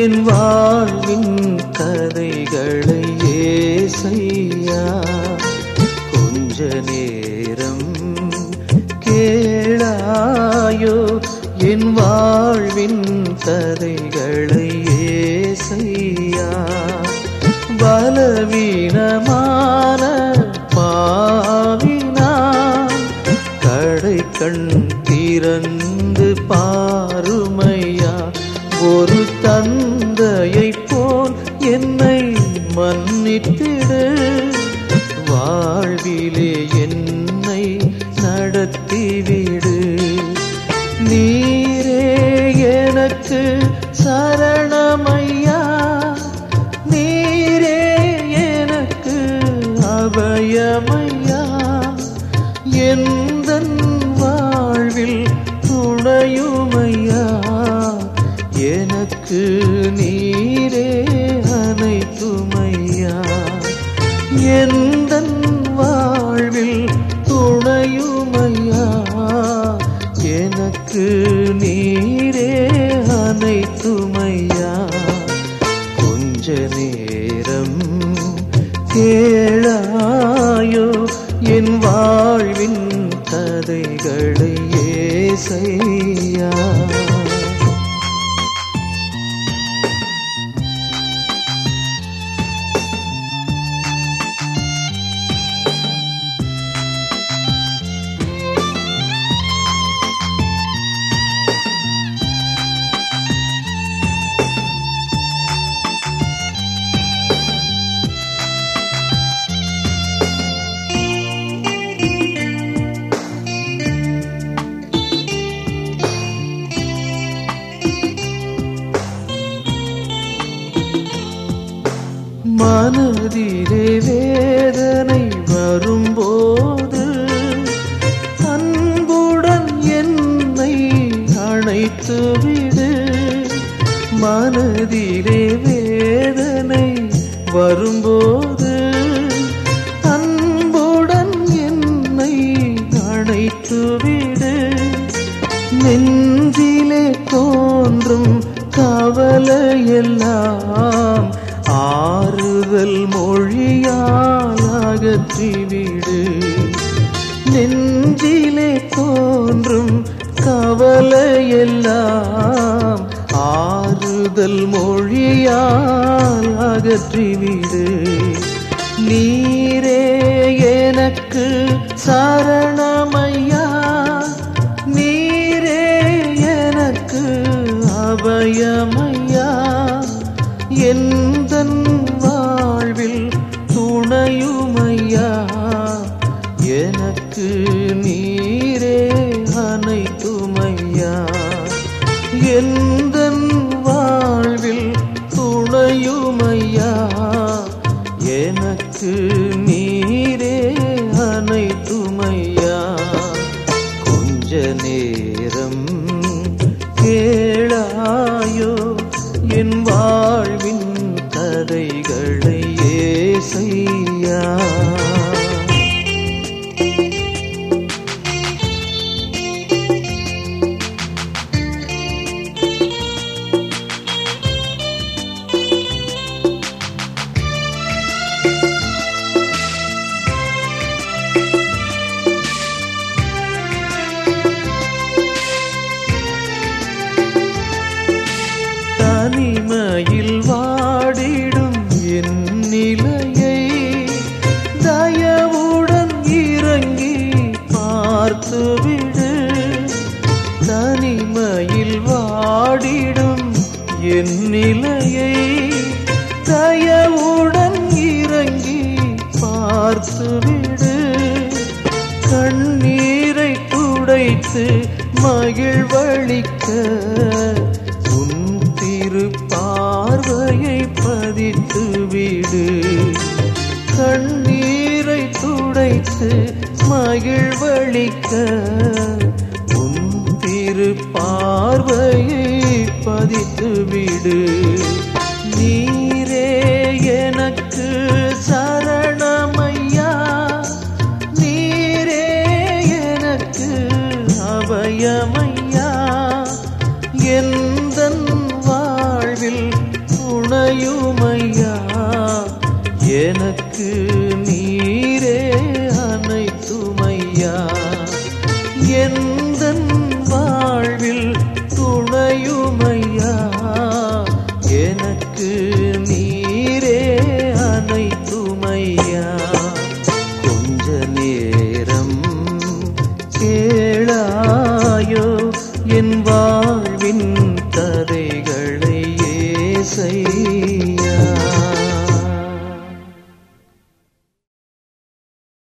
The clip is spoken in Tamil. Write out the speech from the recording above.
என் வாழ்வின் கதைகளை ஏசையா கொஞ்ச நேரம் கேளாயோ என் வாழ்வின் கதைகளை ஏசையா பலவீனமான பாவினான் கடை கண் திறந்து பாருமையா ஒரு தந்தையை போல் என்னை மன்னித்திடு வாழ்விலே என்னை நடத்திவிடு நீரே எனக்கு சரணமையா நீரே எனக்கு அபயமையா எந்தன் வாழ்வில் துணையுமையா எனக்கு நீரே அனைத்துமையா எந்தன் வாழ்வில் துணையுமையா எனக்கு நீரே அனைத்துமையா கொஞ்ச நேரம் கேளாயோ என் வாழ்வின் கதைகளை ஏசையா மனதிலே வேதனை வரும்போது அன்புடன் என்னை அணைத்து விடு மனதிலே வேதனை வரும்போது அன்புடன் என்னை அணைத்து விடு நெஞ்சிலே தோன்றும் கவலையெல்லாம் ஆறுதல் மொழியால் அகற்றிவிடு நெஞ்சிலே தோன்றும் கவலையெல்லாம் ஆறுதல் மொழியால் அகற்றிவிடு நீரே எனக்கு சரணமையா நீரே எனக்கு அபயமையா எந்தன் வாழ்வில் துணையுமையா எனக்கு நீரே அனைத்துமையா எந்தன் வாழ்வில் துணையுமையா எனக்கு நீரே அனைத்துமையா கொஞ்ச நேரம் கேளாயோ என் வாழ்வின் கதைகளை ஏசையா தனிமையில் வாடிடும் என் நிலையை தயவுடன் இறங்கி பார்த்துவிடு தனிமையில் வாடிடும் என் நிலையை தயவுடன் இறங்கி பார்த்துவிடு கண்ணீரை துடைத்து மகிழ்வளிக்க உன் திரு பார்வையை பதித்து விடு கண்ணீரை துடைத்து மகிழ்வளிக்க உன் திரு பார்வையை பதித்து விடு நீரே எனக்கு சரணமையா நீரே எனக்கு அபயமையா எந்தன் வாழ்வில் துணையுமையா எனக்கு